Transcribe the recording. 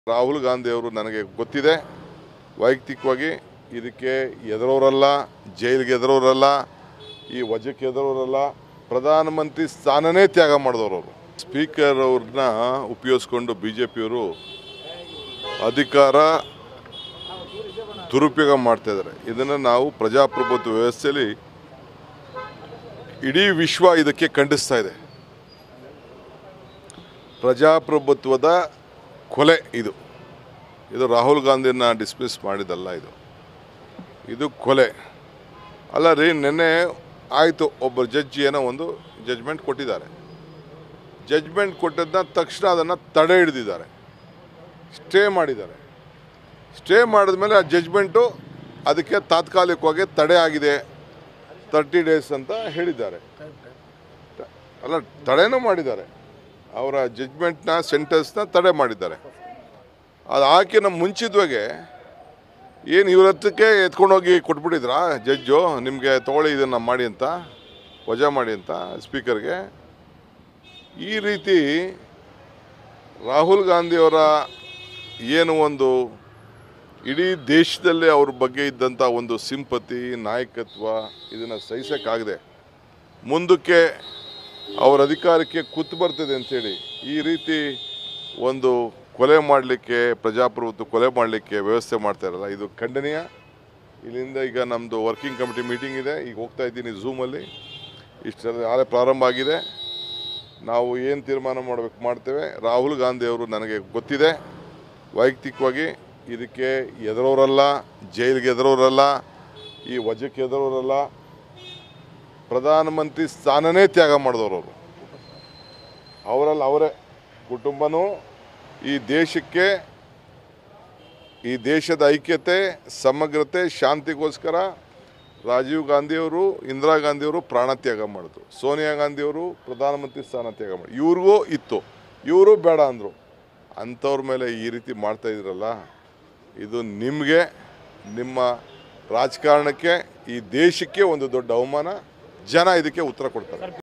ರಾಹುಲ್ ಗಾಂಧಿ ಅವರು ನನಗೆ ಗೊತ್ತಿದೆ ವೈಯಕ್ತಿಕವಾಗಿ ಇದಕ್ಕೆ ಎದುರೋರಲ್ಲ ಜೈಲಿಗೆ ಎದುರೋರಲ್ಲ ಈ ವಜಕ್ಕೆ ಎದುರೋರಲ್ಲ ಪ್ರಧಾನಮಂತ್ರಿ ಸ್ಥಾನನೇ ತ್ಯಾಗ ಮಾಡಿದವರು ಅವರು ಸ್ಪೀಕರ್ ಅವ್ರನ್ನ ಉಪಯೋಗಿಸ್ಕೊಂಡು ಬಿ ಜೆ ಪಿಯವರು ಅಧಿಕಾರ ದುರುಪಯೋಗ ಮಾಡ್ತಾ ಇದ್ದಾರೆ ಇದನ್ನು ನಾವು ಪ್ರಜಾಪ್ರಭುತ್ವ ವ್ಯವಸ್ಥೆಯಲ್ಲಿ ಇಡೀ ವಿಶ್ವ ಇದಕ್ಕೆ ಖಂಡಿಸ್ತಾ ಇದೆ ಪ್ರಜಾಪ್ರಭುತ್ವದ ಕೊಲೆ ಇದು ಇದು ರಾಹುಲ್ ಗಾಂಧಿನ ಡಿಸ್ಮಿಸ್ ಮಾಡಿದಲ್ಲ ಇದು ಇದು ಕೊಲೆ ಅಲ್ಲ ರೀ ನಿನ್ನೆ ಆಯಿತು ಒಬ್ಬ ಜಡ್ಜ್ ಏನೋ ಒಂದು ಜಜ್ಮೆಂಟ್ ಕೊಟ್ಟಿದ್ದಾರೆ ಜಜ್ಮೆಂಟ್ ಕೊಟ್ಟದನ್ನ ತಕ್ಷಣ ಅದನ್ನು ತಡೆ ಹಿಡಿದಿದ್ದಾರೆ ಸ್ಟೇ ಮಾಡಿದ್ದಾರೆ ಸ್ಟೇ ಮಾಡಿದ್ಮೇಲೆ ಆ ಜಜ್ಮೆಂಟು ಅದಕ್ಕೆ ತಾತ್ಕಾಲಿಕವಾಗಿ ತಡೆ ಆಗಿದೆ ತರ್ಟಿ ಡೇಸ್ ಅಂತ ಹೇಳಿದ್ದಾರೆ ಅಲ್ಲ ತಡೆನೂ ಮಾಡಿದ್ದಾರೆ ಅವರ ಜಜ್ಮೆಂಟ್ನ ಸೆಂಟೆನ್ಸ್ನ ತಡೆ ಮಾಡಿದ್ದಾರೆ ಅದು ಹಾಕಿನ ಮುಂಚಿತವಾಗೆ ಏನು ಇವ್ರ ಹತ್ರಕ್ಕೆ ಎತ್ಕೊಂಡೋಗಿ ಕೊಟ್ಬಿಟ್ಟಿದ್ರಾ ಜಡ್ಜು ನಿಮಗೆ ತೊಗೊಳ್ಳಿ ಇದನ್ನು ಮಾಡಿ ಅಂತ ವಜಾ ಮಾಡಿ ಅಂತ ಸ್ಪೀಕರ್ಗೆ ಈ ರೀತಿ ರಾಹುಲ್ ಗಾಂಧಿಯವರ ಏನು ಒಂದು ಇಡೀ ದೇಶದಲ್ಲೇ ಅವ್ರ ಬಗ್ಗೆ ಇದ್ದಂಥ ಒಂದು ಸಿಂಪತಿ ನಾಯಕತ್ವ ಇದನ್ನು ಸಹಿಸೋಕ್ಕಾಗದೆ ಮುಂದಕ್ಕೆ ಅವರ ಅಧಿಕಾರಕ್ಕೆ ಕುತ್ತು ಬರ್ತದೆ ಅಂಥೇಳಿ ಈ ರೀತಿ ಒಂದು ಕೊಲೆ ಮಾಡಲಿಕ್ಕೆ ಪ್ರಜಾಪ್ರಭುತ್ವ ಕೊಲೆ ಮಾಡಲಿಕ್ಕೆ ವ್ಯವಸ್ಥೆ ಮಾಡ್ತಾ ಇರಲ್ಲ ಇದು ಖಂಡನೀಯ ಇಲ್ಲಿಂದ ಈಗ ನಮ್ಮದು ವರ್ಕಿಂಗ್ ಕಮಿಟಿ ಮೀಟಿಂಗ್ ಇದೆ ಈಗ ಹೋಗ್ತಾ ಇದ್ದೀನಿ ಝೂಮಲ್ಲಿ ಇಷ್ಟರಲ್ಲಿ ಆಲೇ ಪ್ರಾರಂಭ ಆಗಿದೆ ನಾವು ಏನು ತೀರ್ಮಾನ ಮಾಡಬೇಕು ಮಾಡ್ತೇವೆ ರಾಹುಲ್ ಗಾಂಧಿ ಅವರು ನನಗೆ ಗೊತ್ತಿದೆ ವೈಯಕ್ತಿಕವಾಗಿ ಇದಕ್ಕೆ ಎದುರೋರಲ್ಲ ಜೈಲಿಗೆ ಎದುರೋರಲ್ಲ ಈ ವಜಕ್ಕೆ ಎದುರೋರಲ್ಲ ಪ್ರಧಾನಮಂತ್ರಿ ಸ್ಥಾನನೇ ತ್ಯಾಗ ಮಾಡಿದವರು ಅವರು ಅವರಲ್ಲಿ ಅವರೇ ಕುಟುಂಬನೂ ಈ ದೇಶಕ್ಕೆ ಈ ದೇಶದ ಐಕ್ಯತೆ ಸಮಗ್ರತೆ ಶಾಂತಿಗೋಸ್ಕರ ರಾಜೀವ್ ಗಾಂಧಿಯವರು ಇಂದಿರಾ ಗಾಂಧಿಯವರು ಪ್ರಾಣ ತ್ಯಾಗ ಮಾಡಿದ್ರು ಸೋನಿಯಾ ಗಾಂಧಿಯವರು ಪ್ರಧಾನಮಂತ್ರಿ ಸ್ಥಾನ ತ್ಯಾಗ ಮಾಡಿ ಇವ್ರಿಗೂ ಇತ್ತು ಇವರು ಬೇಡ ಅಂದರು ಅಂಥವ್ರ ಮೇಲೆ ಈ ರೀತಿ ಮಾಡ್ತಾ ಇದ್ರಲ್ಲ ಇದು ನಿಮಗೆ ನಿಮ್ಮ ರಾಜಕಾರಣಕ್ಕೆ ಈ ದೇಶಕ್ಕೆ ಒಂದು ದೊಡ್ಡ ಅವಮಾನ ಜನ ಇದಕ್ಕೆ ಉತ್ತರ ಕೊಡ್ತಾರೆ